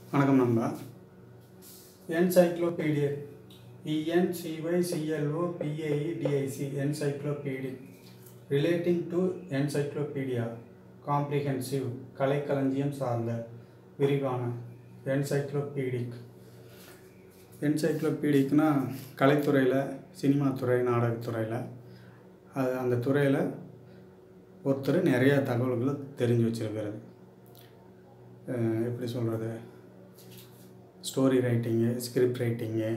வணக்கம் நண்பா encyclopedia E N C Y C L O P A E D I C encyclopedic relating to encyclopedia comprehensive கலைக்களஞ்சியம் சார்ந்த விரிவான என்சைக்ளோபீடிக் என்சைக்ளோபீடிக்னா கலைத்துறையில் சினிமா துறை நாடகத்துறையில் அது அந்த துறையில் ஒருத்தர் நிறைய தகவல்களை தெரிஞ்சு வச்சிருக்கிறது அஹ் எப்படி சொல்கிறது story writing script writing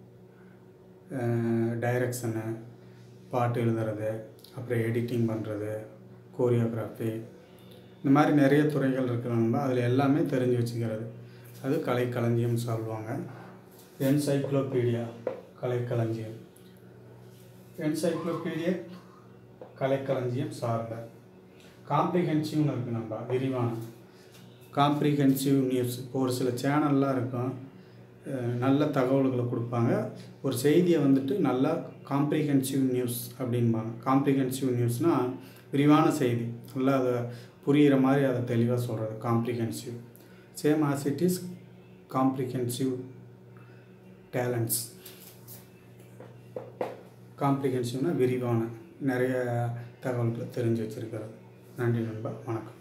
direction பாட்டு எழுதுறது அப்புறம் எடிட்டிங் பண்ணுறது கோரியோகிராஃபி இந்த மாதிரி நிறைய துறைகள் இருக்கிறவங்க அதில் எல்லாமே தெரிஞ்சு வச்சுக்கிறது அது கலைக்களஞ்சியம் சொல்லுவாங்க என்சைக்ளோபீடியா கலைக்களஞ்சியம் என்சைக்ளோபீடியா கலைக்களஞ்சியம் சார்ந்த காம்ப்ரிஹென்சிவ்னு இருக்குது நம்ம விரிவான காம்ப்ரிஹென்சிவ் நியூஸ் இப்போ ஒரு சில சேனல்லாம் இருக்கும் அஹ் நல்ல தகவல்களை கொடுப்பாங்க ஒரு செய்தியை வந்துட்டு நல்லா காம்ப்ரிஹென்சிவ் நியூஸ் அப்படின்பாங்க காம்ப்ரிஹென்சிவ் நியூஸ்னால் விரிவான செய்தி நல்லா அதை புரிகிற மாதிரி அதை தெளிவாக சொல்கிறது comprehensive same as it is comprehensive talents காம்ப்ரிஹென்சிவ்னா விரிவான நிறைய தகவல்களை தெரிஞ்சு வச்சுருக்கிறது நன்றி நண்பா வணக்கம்